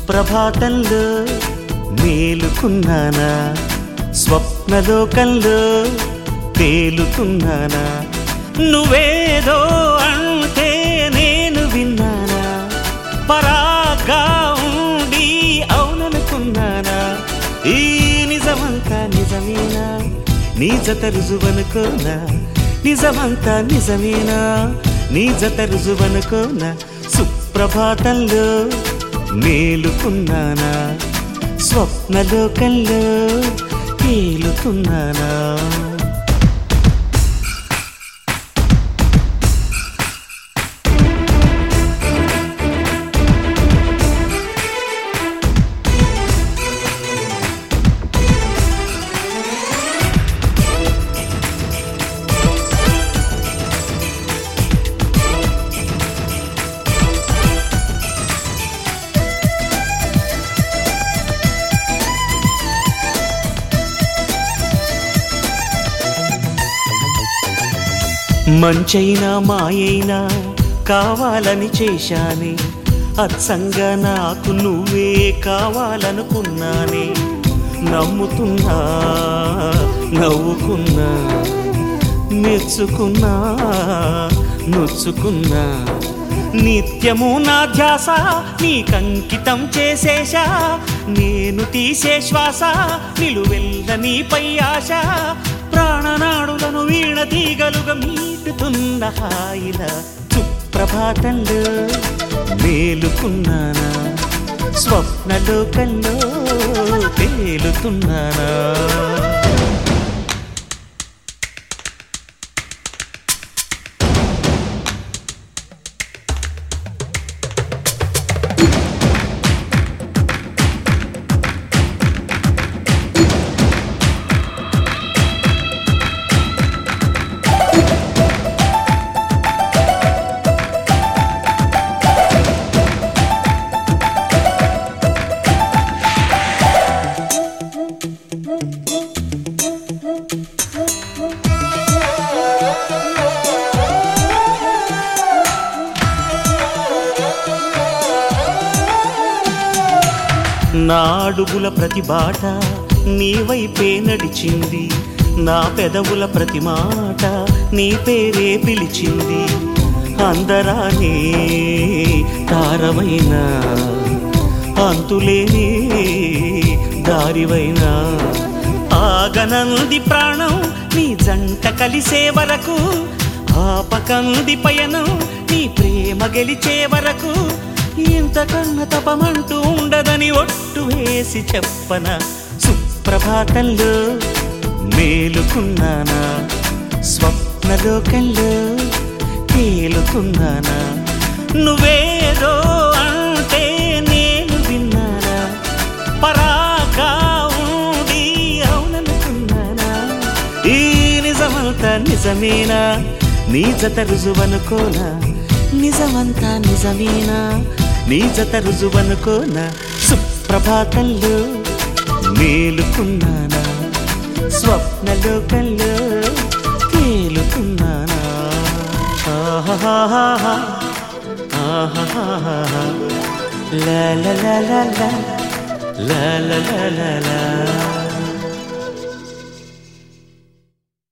సుప్రభాతంలో మేలుకున్నానా స్వప్నలోకంలో తేలుతున్నానా నువ్వేదో అంటే నేను విన్నానా పరాగా ఉండి అవుననుకున్నానా ఈ నిజమంతా నిజమేనా నీ జత రుజువనుకోనా నిజమంతా నిజమేనా నీ జత రుజువనుకోనా సుప్రభాతంలో మేలుకున్నానా స్వప్నలోకంలో తేలుతున్నానా మంచైనా మాయైనా కావాలని చేశానే అచ్చంగా నాకు నువ్వే కావాలనుకున్నానే నమ్ముతున్నా నవ్వుకున్నా మెచ్చుకున్నా నొచ్చుకున్నా నిత్యము నా ధ్యాస నీకంకితం చేసేశా నేను తీసే శ్వాస నిలువెల్ల నీపై ఆశ ప్రాణనాడులను వీణ తీగలుగా మీటుతున్న హాయిల సుప్రభాతంలో మేలుకున్నానా స్వప్నలోకంలో తేలుతున్నానా నా అడుగుల ప్రతి బాట నీ వైపే నడిచింది నా పెదవుల ప్రతి మాట నీ పేరే పిలిచింది అందరానే తారమైనా అంతులేని దారివైనా ఆగనంది ప్రాణం నీ జంట కలిసే వరకు ఆపకంది పయనం నీ ప్రేమ గెలిచే వరకు ఇంతకన్నా తపమంటూ ఉండదని ఒట్టు వేసి చెప్పన సుప్రభాతంలో మేలుకున్నానా స్వప్నలోకంలో తేలుకున్నానా నువ్వేదో అంటే నేను విన్నానా పరాగా ఉండి అవుననుకున్నానా ఈ నిజమంతా నిజమేనా నీ జత రుజువనుకోనా నిజమంతా నిజమేనా నీ జత రుజువనుకోనా సుప్రభాతంలో మేలుకున్నానా స్వప్నలోకంలో తేలుకున్నానా ఆహాహాహా, ఆహాహాహా, లా లా లా లా లా, లా లా లా లా లా.